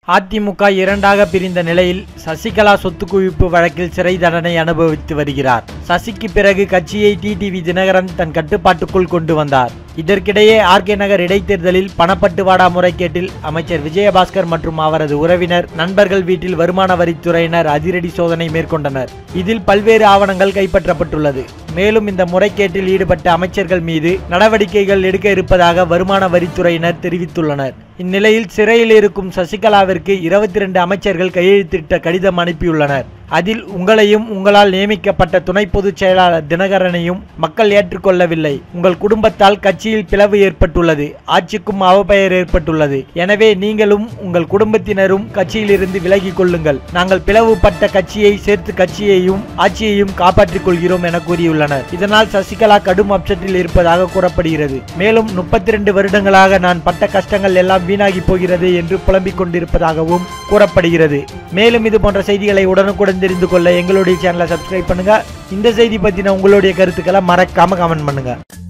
அதிமுக இரண்டாக பிரிந்த நிலையில் சசிகலா சொத்து குவிப்பு வழக்கில் சிறை தண்டனை அனுபவித்து வருகிறார் சசிக்கு பிறகு கட்சியை டிடிவி தினகரன் தன் கட்டுப்பாட்டுக்குள் கொண்டு வந்தார் இதற்கிடையே ஆர்கே நகர் இடைத்தேர்தலில் பணப்பட்டுவாடா முறைகேட்டில் அமைச்சர் விஜயபாஸ்கர் மற்றும் அவரது உறவினர் நண்பர்கள் வீட்டில் வருமான வரித்துறையினர் அதிரடி சோதனை மேற்கொண்டனர் இதில் பல்வேறு ஆவணங்கள் கைப்பற்றப்பட்டுள்ளது மேலும் இந்த முறைகேட்டில் ஈடுபட்ட அமைச்சர்கள் மீது நடவடிக்கைகள் எடுக்க இருப்பதாக வருமான வரித்துறையினர் தெரிவித்துள்ளனர் இந்நிலையில் சிறையில் இருக்கும் சசிகலாவிற்கு இருபத்தி ரெண்டு அமைச்சர்கள் கையெழுத்திட்ட கடிதம் அனுப்பியுள்ளனர் அதில் உங்களையும் உங்களால் நியமிக்கப்பட்ட துணை பொதுச் செயலாளர் தினகரனையும் மக்கள் ஏற்றுக்கொள்ளவில்லை உங்கள் குடும்பத்தால் கட்சியில் பிளவு ஏற்பட்டுள்ளது ஆட்சிக்கும் அவப்பெயர் ஏற்பட்டுள்ளது எனவே நீங்களும் உங்கள் குடும்பத்தினரும் கட்சியிலிருந்து விலகிக் கொள்ளுங்கள் நாங்கள் பிளவுபட்ட கட்சியை சேர்த்து கட்சியையும் ஆட்சியையும் காப்பாற்றிக் கொள்கிறோம் என கூறியுள்ளனர் இதனால் சசிகலா கடும் அப்செட்டில் இருப்பதாக கூறப்படுகிறது மேலும் முப்பத்தி ரெண்டு வருடங்களாக நான் பட்ட கஷ்டங்கள் எல்லாம் வீணாகி போகிறது என்று புலம்பிக் கொண்டிருப்பதாகவும் கூறப்படுகிறது மேலும் இது போன்ற செய்திகளை உடனுக்குடன் தெரிந்து கொள்ள எங்களுடைய சேனலை சப்ஸ்கிரைப் பண்ணுங்க இந்த செய்தி பத்தின உங்களுடைய கருத்துக்களை மறக்காம கமெண்ட் பண்ணுங்க